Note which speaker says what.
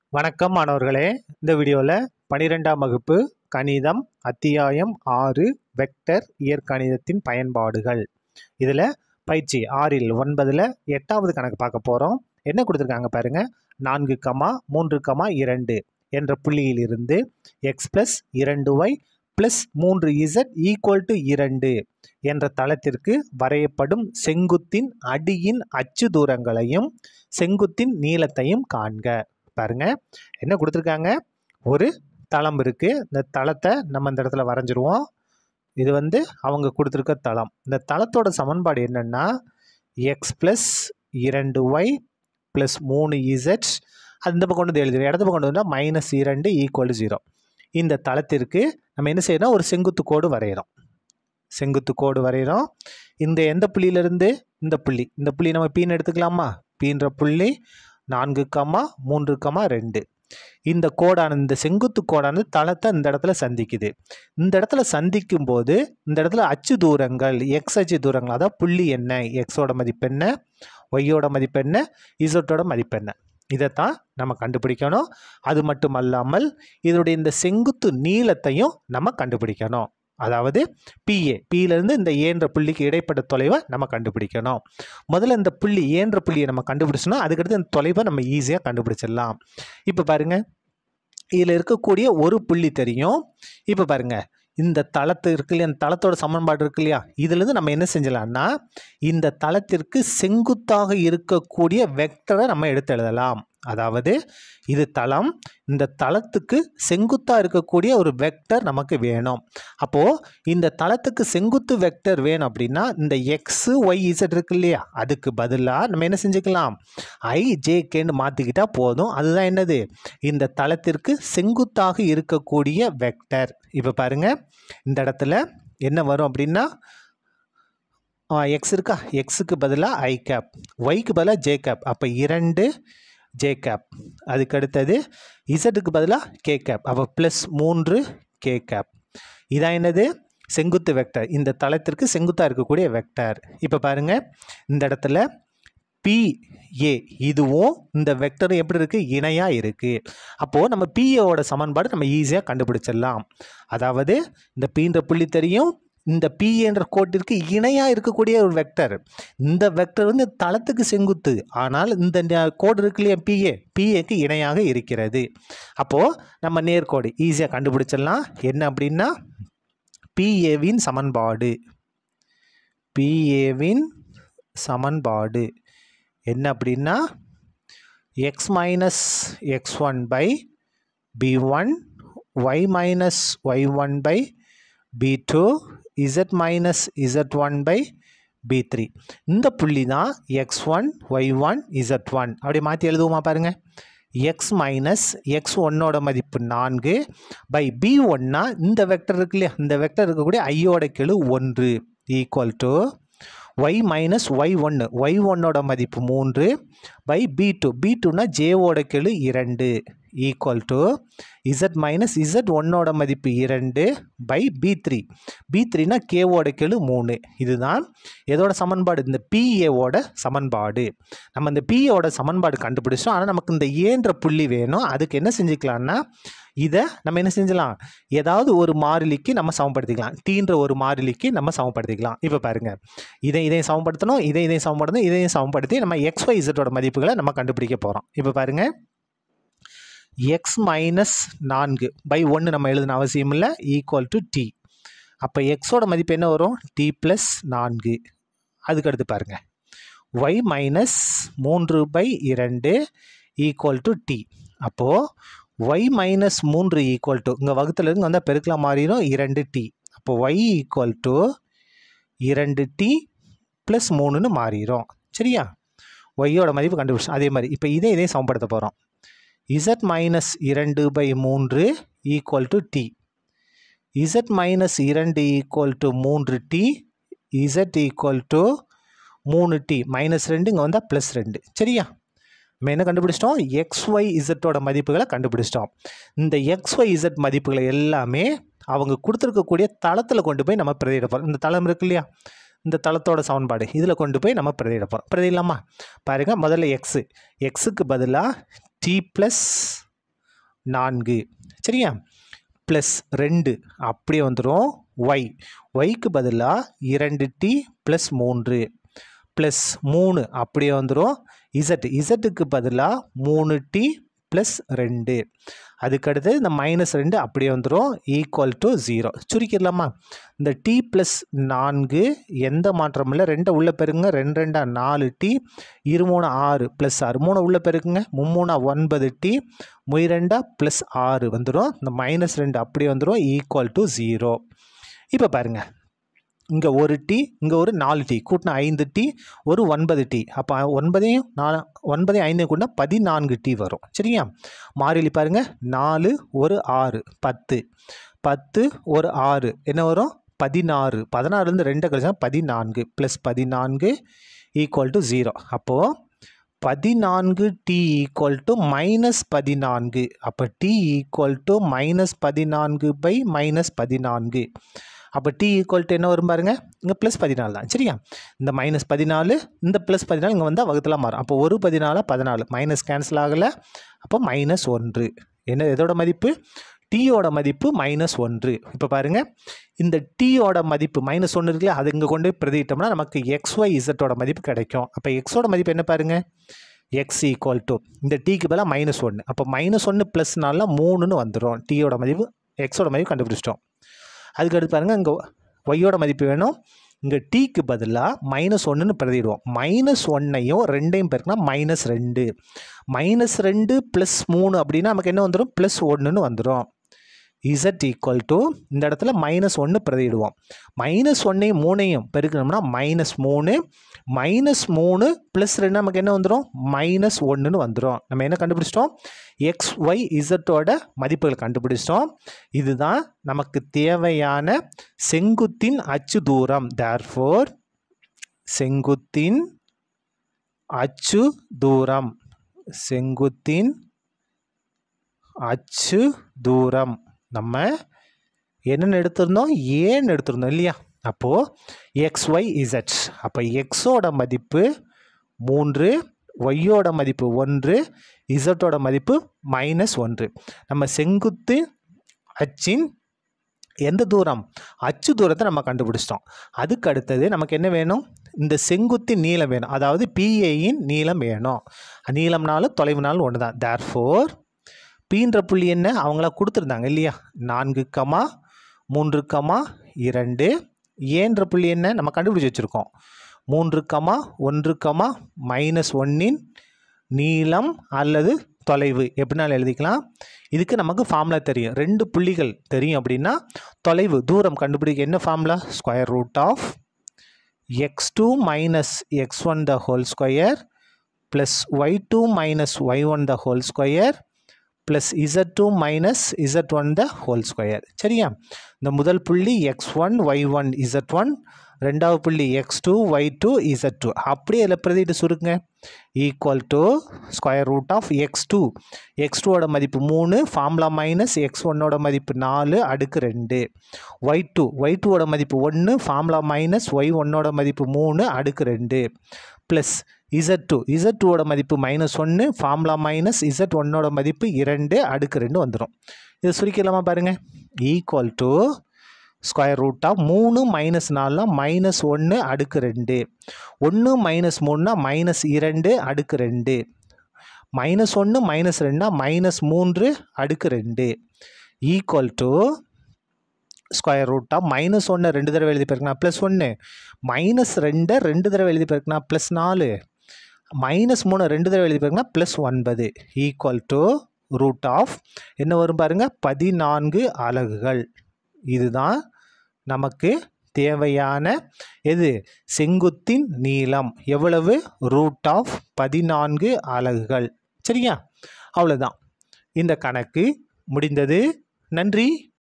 Speaker 1: வணக்கம் மாணவர்களே இந்த வீடியோவில் பனிரெண்டாம் வகுப்பு கணிதம் அத்தியாயம் ஆறு வெக்டர் இயற்கணிதத்தின் பயன்பாடுகள் இதில் பயிற்சி ஆறில் ஒன்பதில் எட்டாவது கணக்கு பார்க்க போகிறோம் என்ன கொடுத்துருக்காங்க பாருங்க நான்கு கமா மூன்று கமா இரண்டு என்ற புள்ளியிலிருந்து எக்ஸ் ப்ளஸ் இரண்டு ஒய் ப்ளஸ் மூன்று இசட் ஈக்குவல் டு இரண்டு என்ற தளத்திற்கு வரையப்படும் செங்குத்தின் அடியின் அச்சு தூரங்களையும் செங்குத்தின் நீளத்தையும் காண்க பாருங்க என்ன கொடுத்துருக்காங்க ஒரு தளம் இருக்கு இந்த தளத்தை நம்ம இந்த இடத்துல வரைஞ்சிருவோம் இது வந்து அவங்க கொடுத்துருக்க தளம் இந்த தளத்தோட சமன்பாடு என்னன்னா எக்ஸ் ப்ளஸ் இரண்டு ஒய் ப்ளஸ் மூணு இசட் அந்த பக்கம் கொண்டு வந்து எழுதிடும் இடது பக்கம் கொண்டு வந்தால் மைனஸ் இரண்டு ஈக்குவல் ஜீரோ இந்த தளத்திற்கு நம்ம என்ன செய்யணும் ஒரு செங்குத்து கோடு வரைகிறோம் செங்குத்து கோடு வரைகிறோம் இந்த எந்த புள்ளியிலிருந்து இந்த புள்ளி இந்த புள்ளி நம்ம பீன்னு எடுத்துக்கலாமா பீன்ற புள்ளி நான்கு கமா மூன்று கமா ரெண்டு இந்த கோடானது இந்த செங்குத்து கோடானது தளத்தை இந்த இடத்துல சந்திக்குது இந்த இடத்துல சந்திக்கும் போது இந்த இடத்துல அச்சு தூரங்கள் எக்ஸ் அச்சு தூரங்கள் அதாவது புள்ளி என்ன எக்ஸோட மதிப்பு என்ன ஒய்யோட மதிப்பு என்ன இசட்டோட மதிப்பு என்ன இதைத்தான் நம்ம கண்டுபிடிக்கணும் அது மட்டும் அல்லாமல் இதனுடைய இந்த செங்குத்து நீளத்தையும் நம்ம கண்டுபிடிக்கணும் அதாவது பிஏ பியிலேருந்து இந்த ஏன்ற புள்ளிக்கு இடைப்பட்ட தொலைவை நம்ம கண்டுபிடிக்கணும் முதல்ல இந்த புள்ளி ஏன்ற புள்ளியை நம்ம கண்டுபிடிச்சோன்னா அதுக்கடுத்து இந்த தொலைவை நம்ம ஈஸியாக கண்டுபிடிச்சிடலாம் இப்போ பாருங்க இதில் இருக்கக்கூடிய ஒரு புள்ளி தெரியும் இப்போ பாருங்க இந்த தளத்து இருக்கு இல்லையா இந்த தளத்தோட சமன்பாடு இருக்கு இல்லையா இதுலேருந்து நம்ம என்ன செஞ்சலாம்னா இந்த தளத்திற்கு செங்குத்தாக இருக்கக்கூடிய வெக்டரை நம்ம எடுத்து எழுதலாம் அதாவது இது தளம் இந்த தளத்துக்கு செங்குத்தாக இருக்கக்கூடிய ஒரு வெக்டர் நமக்கு வேணும் அப்போது இந்த தளத்துக்கு செங்குத்து வெக்டர் வேணும் அப்படின்னா இந்த எக்ஸு ஒய் இசட் இருக்கு இல்லையா அதுக்கு பதிலாக நம்ம என்ன செஞ்சுக்கலாம் ஐ ஜே கேன்னு மாற்றிக்கிட்டால் போதும் அதுதான் என்னது இந்த தளத்திற்கு செங்குத்தாக இருக்கக்கூடிய வெக்டர் இப்போ பாருங்கள் இந்த இடத்துல என்ன வரும் அப்படின்னா எக்ஸ் இருக்கா எக்ஸுக்கு பதிலாக ஐ கேப் ஒய்க்கு பதிலாக ஜே கேப் அப்போ இரண்டு ஜே கேப் அதுக்கு அடுத்தது இசட்டுக்கு பதிலாக கே கேப் அப்போ ப்ளஸ் மூன்று கே கேப் இதான் என்னது செங்குத்து வெக்டர் இந்த தளத்திற்கு செங்குத்தாக இருக்கக்கூடிய வெக்டர் இப்போ பாருங்கள் இந்த இடத்துல பிஏ இதுவும் இந்த வெக்டரும் எப்படி இருக்குது இணையாக இருக்குது அப்போது நம்ம பிஏவோட சமன்பாடு நம்ம ஈஸியாக கண்டுபிடிச்சிடலாம் அதாவது இந்த பீன்ற புள்ளி தெரியும் இந்த பி என்ற கோட்டிற்கு இணையாக இருக்கக்கூடிய ஒரு வெக்டர் இந்த வெக்டர் வந்து தளத்துக்கு செங்குத்து ஆனால் இந்த கோடு இருக்கு இல்லையா பிஏ பிஏக்கு இணையாக இருக்கிறது அப்போது நம்ம நேர்கோடு ஈஸியாக கண்டுபிடிச்சிடலாம் என்ன அப்படின்னா பிஏவின் சமன்பாடு பிஏவின் சமன்பாடு என்ன அப்படின்னா x minus x one by b one y minus y one by b two z minus z one by b three இந்த புள்ளி தான் x one y one z one அப்படி மாற்றி எழுதுவோமா பாருங்கள் எக்ஸ் மைனஸ் எக்ஸ் ஒன்னோட மதிப்பு நான்கு பை பி ஒன்னா இந்த வெக்டர் இருக்கு இல்லையா இந்த வெக்டர் இருக்கக்கூடிய ஐயோட கெழு ஒன்று equal to y minus y ஒன்று ஒய் ஒன்னோட மதிப்பு மூன்று பை பி டூ பி டூனா ஜேவோட கெழு இரண்டு equal to z minus z ஒன்னோட மதிப்பு இரண்டு பை பி த்ரீ பி த்ரீனா கேவோட கெழு மூணு இதுதான் எதோட சமன்பாடு இந்த பிஏவோட சமன்பாடு நம்ம இந்த பிஏவோட சமன்பாடு கண்டுபிடிச்சோம் ஆனால் நமக்கு இந்த ஏன்ற புள்ளி வேணும் அதுக்கு என்ன செஞ்சுக்கலாம்னா இதை நம்ம என்ன செஞ்சலாம் ஏதாவது ஒரு மாறிலிக்கு நம்ம சமப்படுத்திக்கலாம் டீன்ற ஒரு மாறிலிக்கு நம்ம சமப்படுத்திக்கலாம் இப்போ பாருங்க இதை இதையும் சமப்படுத்தணும் இதை இதையும் சமப்படுத்தணும் இதையும் சமப்படுத்தி நம்ம எக்ஸ் ஒய் இசட்டோட மதிப்புகளை நம்ம கண்டுபிடிக்க போகிறோம் இப்போ பாருங்க எக்ஸ் மைனஸ் நான்கு பை ஒன்று நம்ம எழுதின அவசியம் இல்லை ஈக்குவல் டு டி அப்போ எக்ஸோட மதிப்பு என்ன வரும் டி ப்ளஸ் நான்கு அதுக்கு அடுத்து பாருங்கள் ஒய் மைனஸ் மூன்று பை இரண்டு ஈக்குவல் டு டி அப்போது ஒய் மைனஸ் மூன்று ஈக்குவல் டு இங்கே வகுத்தில் இருந்து வந்தால் பெருக்கலாம் மாறிடும் இரண்டு டி அப்போ ஒய் ஈக்குவல் டு இரண்டு டி ப்ளஸ் மூணுன்னு மாறிடும் சரியா ஒய்யோட மதிப்பு கண்டுபிடிச்சோம் அதே மாதிரி இப்போ இதே இதே சமப்படுத்த போகிறோம் இசட் மைனஸ் இரண்டு பை மூன்று equal to t z minus இரண்டு ஈக்குவல் டு மூன்று டி இசட் ஈக்குவல் டு மூணு டி மைனஸ் ரெண்டு இங்கே வந்தால் ப்ளஸ் ரெண்டு சரியா நம்ம என்ன கண்டுபிடிச்சிட்டோம் எக்ஸ் ஒய் இசட்டோட மதிப்புகளை கண்டுபிடிச்சிட்டோம் இந்த எக்ஸ் ஒய் இசட் மதிப்புகளை எல்லாமே அவங்க கொடுத்துருக்கக்கூடிய தளத்தில் கொண்டு போய் நம்ம பிரதியிட போகிறோம் இந்த தளம் இருக்கு இல்லையா இந்த தளத்தோட சமன்பாடு இதில் கொண்டு போய் நம்ம பிரதியிட போகிறோம் பிரதியிடலாமா பாருங்கள் முதல்ல எக்ஸு எக்ஸுக்கு பதிலாக டி ப்ளஸ் நான்கு சரியா ப்ளஸ் ரெண்டு அப்படியே வந்துடும் ஒய் ஒய்க்கு பதிலாக இரண்டு டி ப்ளஸ் மூன்று ப்ளஸ் மூணு அப்படியே வந்துடும் இசட் இசட்டுக்கு பதிலாக மூணு டி ப்ளஸ் ரெண்டு அதுக்கடுத்து இந்த மைனஸ் ரெண்டு அப்படியே வந்துடும் ஈக்குவல் டு ஜீரோ சுருக்கிடலாமா இந்த டி ப்ளஸ் நான்கு எந்த மாற்றமும் இல்லை ரெண்டை உள்ளே பெருங்க ரெண்டு ரெண்டா நாலு டி இரு மூணு ஆறு ப்ளஸ் ஆறு மூணு உள்ளே பெருக்குங்க மும்மூணா ஒன்பது டி முய் ரெண்டா ப்ளஸ் ஆறு வந்துடும் இந்த மைனஸ் ரெண்டு அப்படியே வந்துடும் ஈக்குவல் டு ஜீரோ இப்போ பாருங்கள் இங்கே ஒரு டி இங்கே ஒரு நாலு டி கூட்டினா ஐந்து டி ஒரு ஒன்பது டி அப்போ ஒன்பதையும் நாலு ஒன்பதையும் ஐந்தையும் கூட்டினா பதினான்கு டி வரும் சரியா மாறிலி பாருங்க நாலு ஒரு ஆறு பத்து பத்து ஒரு ஆறு என்ன வரும் பதினாறு பதினாறுலேருந்து ரெண்டை கழிச்சா பதினான்கு ப்ளஸ் பதினான்கு ஈக்குவல் டு ஜீரோ அப்போது பதினான்கு டி ஈக்குவல் டு மைனஸ் பதினான்கு அப்போ டி ஈக்குவல் டு மைனஸ் பதினான்கு பை மைனஸ் பதினான்கு அப்போ டி ஈக்குவல் டு என்ன வரும் பாருங்க இங்கே ப்ளஸ் பதினாலு தான் சரியா இந்த மைனஸ் பதினாலு இந்த ப்ளஸ் பதினாலு இங்கே வந்தால் வகுத்தில் மாறும் அப்போ ஒரு பதினாலு பதினாலு மைனஸ் கேன்சல் ஆகலை அப்போ மைனஸ் ஒன்று என்ன எதோட மதிப்பு டீயோட மதிப்பு மைனஸ் ஒன்று இப்போ பாருங்கள் இந்த டீயோட மதிப்பு மைனஸ் ஒன்று இருக்குல்ல அது இங்கே கொண்டு போய் பிரதிட்டோம்னா நமக்கு எக்ஸ் ஒய் இசட்டோட மதிப்பு கிடைக்கும் அப்போ எக்ஸோட மதிப்பு என்ன பாருங்கள் எக்ஸ் ஈக்குவல் டு இந்த டீக்கு பதிலாக மைனஸ் ஒன்று அப்போ மைனஸ் ஒன்று ப்ளஸ்னால மூணுன்னு வந்துடும் டீயோட மதிப்பு எக்ஸோட மதிப்பு கண்டுபிடிச்சிட்டோம் அதுக்கடுத்து பாருங்கள் இங்கே ஒய்யோட மதிப்பு வேணும் இங்கே டீக்கு பதிலாக மைனஸ் ஒன்றுன்னு பிரதிடுவோம் மைனஸ் ஒன்னையும் ரெண்டையும் பெருக்கினா மைனஸ் ரெண்டு மைனஸ் ரெண்டு ப்ளஸ் மூணு அப்படின்னா நமக்கு என்ன வந்துடும் ப்ளஸ் ஒன்றுன்னு வந்துடும் இசட் ஈக்குவல் டு இந்த இடத்துல மைனஸ் ஒன்று பிரதிடுவோம் மைனஸ் ஒன்னையும் மூணையும் பெருக்கணும்னா மைனஸ் மூணு மைனஸ் மூணு ப்ளஸ் ரெண்டு நமக்கு என்ன வந்துடும் மைனஸ் ஒன்றுன்னு வந்துடும் நம்ம என்ன கண்டுபிடிச்சிட்டோம் எக்ஸ் ஒய் இசட்டோட மதிப்புகள் கண்டுபிடிச்சிட்டோம் இதுதான் நமக்கு தேவையான செங்குத்தின் அச்சு தூரம் தேர்ஃபோர் செங்குத்தின் அச்சு தூரம் செங்குத்தின் அச்சு தூரம் நம்ம என்னென்னு எடுத்திருந்தோம் ஏன்னு எடுத்திருந்தோம் இல்லையா அப்போது எக்ஸ் ஒய் இசட் அப்போ எக்ஸோட மதிப்பு மூன்று ஒய்யோட மதிப்பு ஒன்று இசட்டோட மதிப்பு மைனஸ் ஒன்று நம்ம செங்குத்து அச்சின் எந்த தூரம் அச்சு தூரத்தை நம்ம கண்டுபிடிச்சிட்டோம் அதுக்கு அடுத்தது நமக்கு என்ன வேணும் இந்த செங்குத்தின் நீளம் வேணும் அதாவது பிஏயின் நீளம் வேணும் நீளம்னாலும் தொலைவுனாலும் ஒன்று தான் தேர் ஃபோர் பீன்ற புள்ளி என்ன அவங்கள கொடுத்துருந்தாங்க இல்லையா நான்கு கமா மூன்று கமா இரண்டு ஏன்ற புள்ளி என்ன நம்ம கண்டுபிடிச்சி வச்சுருக்கோம் மூன்று கமா ஒன்று கமா மைனஸ் ஒன்னின் நீளம் அல்லது தொலைவு எப்படினாலும் எழுதிக்கலாம் இதுக்கு நமக்கு ஃபார்முலா தெரியும் ரெண்டு புள்ளிகள் தெரியும் அப்படின்னா தொலைவு தூரம் கண்டுபிடிக்க என்ன formula square root of x two minus x one the whole square plus y two minus y one the whole square plus z two minus z one the whole square சரியா இந்த முதல் புள்ளி x one y one z one ரெண்டாவது புள்ளி x two y two z two அப்படியே இதில் பிரதிட்டு சுருக்குங்க equal to square root of x two x டூவோட மதிப்பு மூணு ஃபார்முலா மைனஸ் எக்ஸ் ஒன்னோட மதிப்பு நாலு அடுக்கு ரெண்டு ஒய் டூ ஒய் டூவோட மதிப்பு ஒன்று ஃபார்முலா மைனஸ் ஒய் ஒன்னோட மதிப்பு மூணு அடுக்கு ரெண்டு ப்ளஸ் இசட் டூ இசட் டூவோட மதிப்பு மைனஸ் ஒன்று ஃபார்முலா மைனஸ் இசட் ஒன்னோட மதிப்பு இரண்டு அடுக்கு ரெண்டு வந்துடும் இதை சுருக்கிடலாமா பாருங்கள் equal to square root of மூணு மைனஸ் நாலுனா மைனஸ் ஒன்று அடுக்கு ரெண்டு ஒன்று மைனஸ் மூணுனா மைனஸ் இரண்டு அடுக்கு ரெண்டு மைனஸ் ஒன்று மைனஸ் ரெண்டுனா மைனஸ் மூன்று அடுக்கு ரெண்டு equal to square root of minus ஒன்று ரெண்டு தடவை எழுதி பெருக்கணும் ப்ளஸ் ஒன்று மைனஸ் ரெண்டை ரெண்டு தடவை எழுதி பெருக்கணும் ப்ளஸ் நாலு மைனஸ் மூணு ரெண்டு தடவை எழுதி பெருக்கணும் ப்ளஸ் ஒன்பது ஈக்குவல் டு ரூட் ஆஃப் என்ன வரும் பாருங்கள் பதினான்கு அலகுகள் இதுதான் நமக்கு தேவையான எது செங்குத்தின் நீளம் எவ்வளவு ரூட் ஆஃப் பதினான்கு அலகுகள் சரியா அவ்வளோதான் இந்த கணக்கு முடிந்தது நன்றி